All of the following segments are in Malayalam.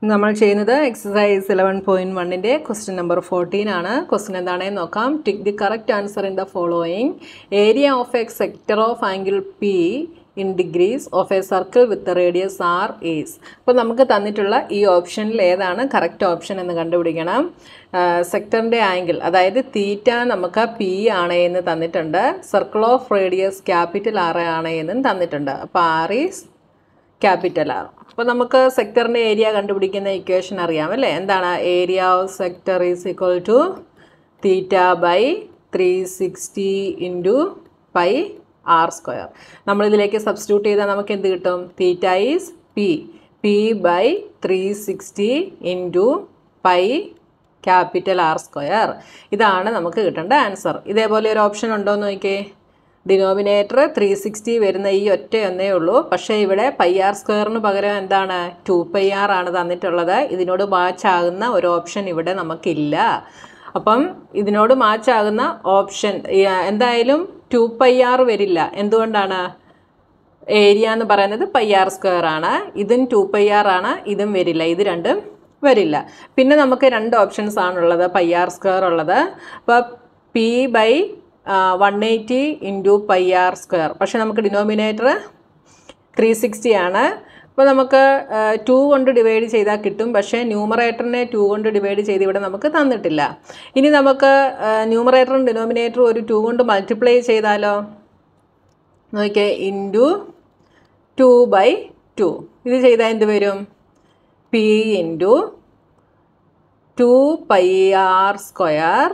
നമ്മൾ ചെയ്യുന്നത് എക്സസൈസ് ഇലവൻ പോയിൻറ്റ് വണ്ണിൻ്റെ ക്വസ്റ്റ്യൻ നമ്പർ ഫോർട്ടീൻ ആണ് ക്വസ്റ്റ്യൻ എന്താണെന്ന് നോക്കാം tick the correct answer in the following area of a sector of angle P in degrees of a circle with radius R is അപ്പോൾ നമുക്ക് തന്നിട്ടുള്ള ഈ ഓപ്ഷനിൽ ഏതാണ് കറക്റ്റ് ഓപ്ഷൻ എന്ന് കണ്ടുപിടിക്കണം സെക്ടറിൻ്റെ ആംഗിൾ അതായത് തീറ്റ നമുക്ക് പി ആണ് എന്ന് തന്നിട്ടുണ്ട് circle of radius capital R ആണ് എന്നും തന്നിട്ടുണ്ട് അപ്പോൾ ആർ ഈസ് ക്യാപിറ്റൽ ആർ അപ്പോൾ നമുക്ക് സെക്ടറിൻ്റെ ഏരിയ കണ്ടുപിടിക്കുന്ന ഇക്വേഷൻ അറിയാം അല്ലേ എന്താണ് area of sector is equal to theta by three sixty into pi R square നമ്മളിതിലേക്ക് സബ്സ്റ്റിറ്റ്യൂട്ട് ചെയ്താൽ നമുക്ക് എന്ത് കിട്ടും theta is P P by three sixty into pi capital R square ഇതാണ് നമുക്ക് കിട്ടേണ്ട ആൻസർ ഇതേപോലെ ഒരു ഓപ്ഷൻ ഉണ്ടോ എന്ന് നോക്കിയേ ഡിനോമിനേറ്റർ ത്രീ സിക്സ്റ്റി വരുന്ന ഈ ഒറ്റ ഒന്നേ ഉള്ളൂ പക്ഷേ ഇവിടെ പൈ ആർ സ്ക്വയറിന് പകരം എന്താണ് ടു പൈ ആർ ആണ് തന്നിട്ടുള്ളത് ഇതിനോട് മാച്ച് ആകുന്ന ഒരു ഓപ്ഷൻ ഇവിടെ നമുക്കില്ല അപ്പം ഇതിനോട് മാച്ച് ആകുന്ന ഓപ്ഷൻ എന്തായാലും ടു പൈ ആർ വരില്ല എന്തുകൊണ്ടാണ് ഏരിയ എന്ന് പറയുന്നത് പൈ ആർ സ്ക്വയർ ആണ് ഇതും ടു പൈ ആർ ആണ് ഇതും വരില്ല ഇത് രണ്ടും വരില്ല പിന്നെ നമുക്ക് രണ്ട് ഓപ്ഷൻസ് ആണുള്ളത് പൈ ആർ സ്ക്വയർ ഉള്ളത് അപ്പോൾ P by one eighty into pi R square പക്ഷേ നമുക്ക് ഡിനോമിനേറ്റർ ത്രീ സിക്സ്റ്റി ആണ് അപ്പോൾ നമുക്ക് ടു കൊണ്ട് ഡിവൈഡ് ചെയ്താൽ കിട്ടും പക്ഷേ ന്യൂമറേറ്ററിനെ ടു കൊണ്ട് ഡിവൈഡ് ചെയ്ത് ഇവിടെ നമുക്ക് തന്നിട്ടില്ല ഇനി നമുക്ക് ന്യൂമറേറ്ററും ഡിനോമിനേറ്ററും ഒരു ടു കൊണ്ട് മൾട്ടിപ്ലൈ ചെയ്താലോ നോക്കിയേ ഇൻറ്റു ടു ബൈ ടു ഇത് ചെയ്താൽ എന്ത് വരും P into two pi R square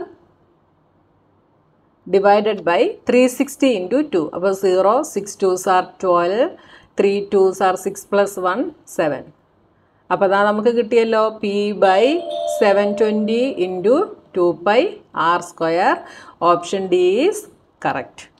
divided by three sixty into two അപ്പോൾ zero six twos are twelve three twos are six plus one seven അപ്പോൾ അതാ നമുക്ക് കിട്ടിയല്ലോ P by seven twenty into two pi R square option D is correct